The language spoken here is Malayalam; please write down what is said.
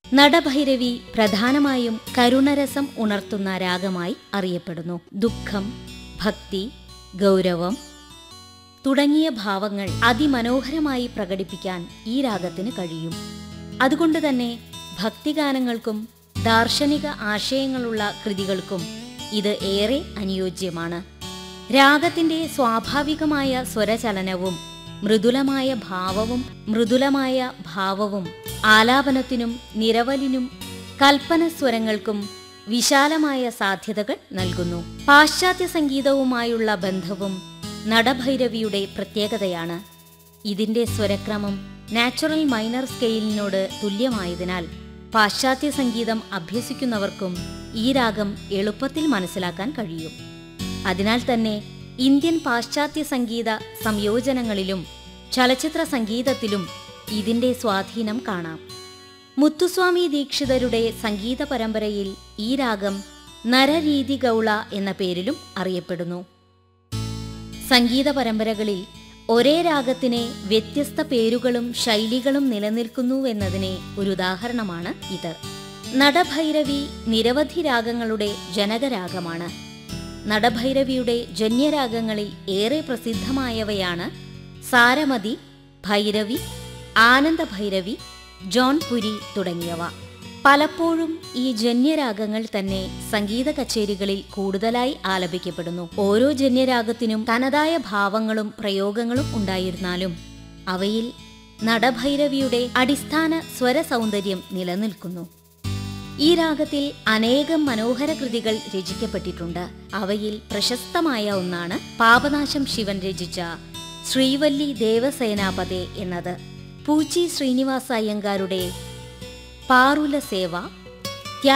നടഭൈരവി പ്രധാനമായും കരുണരസം ഉണർത്തുന്ന രാഗമായി അറിയപ്പെടുന്നു ദുഃഖം ഭക്തി ഗൗരവം തുടങ്ങിയ ഭാവങ്ങൾ അതിമനോഹരമായി പ്രകടിപ്പിക്കാൻ ഈ രാഗത്തിന് കഴിയും അതുകൊണ്ട് തന്നെ ഭക്തിഗാനങ്ങൾക്കും ദാർശനിക ആശയങ്ങളുള്ള കൃതികൾക്കും ഇത് ഏറെ അനുയോജ്യമാണ് രാഗത്തിന്റെ സ്വാഭാവികമായ സ്വരചലനവും മൃദുലമായ ഭാവവും മൃദുലമായ ഭാവവും ആലാപനത്തിനും നിരവലിനും കൽപ്പനസ്വരങ്ങൾക്കും വിശാലമായ സാധ്യതകൾ നൽകുന്നു പാശ്ചാത്യ സംഗീതവുമായുള്ള ബന്ധവും നടഭൈരവിയുടെ പ്രത്യേകതയാണ് ഇതിന്റെ സ്വരക്രമം നാച്ചുറൽ മൈനർ സ്കെയിലിനോട് തുല്യമായതിനാൽ പാശ്ചാത്യ സംഗീതം അഭ്യസിക്കുന്നവർക്കും ഈ രാഗം എളുപ്പത്തിൽ മനസ്സിലാക്കാൻ കഴിയും അതിനാൽ തന്നെ ഇന്ത്യൻ പാശ്ചാത്യ സംഗീത സംയോജനങ്ങളിലും ചലച്ചിത്ര സംഗീതത്തിലും ഇതിന്റെ സ്വാധീനം കാണാം മുത്തുസ്വാമി ദീക്ഷിതരുടെ സംഗീത പരമ്പരയിൽ ഈ രാഗം നരരീതി ഗൗള എന്ന പേരിലും അറിയപ്പെടുന്നു സംഗീത പരമ്പരകളിൽ ഒരേ രാഗത്തിന് വ്യത്യസ്ത പേരുകളും ശൈലികളും നിലനിൽക്കുന്നുവെന്നതിന് ഒരു ഉദാഹരണമാണ് ഇത് നടഭൈരവി നിരവധി രാഗങ്ങളുടെ ജനകരാഗമാണ് നടഭൈരവിയുടെ ജന്യരാഗങ്ങളിൽ ഏറെ പ്രസിദ്ധമായവയാണ് സാരമതി ഭൈരവി ആനന്ദഭൈരവി ജോൺപുരി തുടങ്ങിയവ പലപ്പോഴും ഈ ജന്യരാഗങ്ങൾ തന്നെ സംഗീത കച്ചേരികളിൽ കൂടുതലായി ആലപിക്കപ്പെടുന്നു ഓരോ ജന്യരാഗത്തിനും തനതായ ഭാവങ്ങളും പ്രയോഗങ്ങളും ഉണ്ടായിരുന്നാലും അവയിൽ നടഭൈരവിയുടെ അടിസ്ഥാന സ്വരസൗന്ദര്യം നിലനിൽക്കുന്നു ഈ രാഗത്തിൽ അനേകം മനോഹര കൃതികൾ രചിക്കപ്പെട്ടിട്ടുണ്ട് അവയിൽ പ്രശസ്തമായ ഒന്നാണ് പാപനാശം ശിവൻ രചിച്ച ശ്രീവല്ലി ദേവസേനാപതേ എന്നത് പൂച്ചി ശ്രീനിവാസ അയ്യങ്കാരുടെ പാറുല സേവ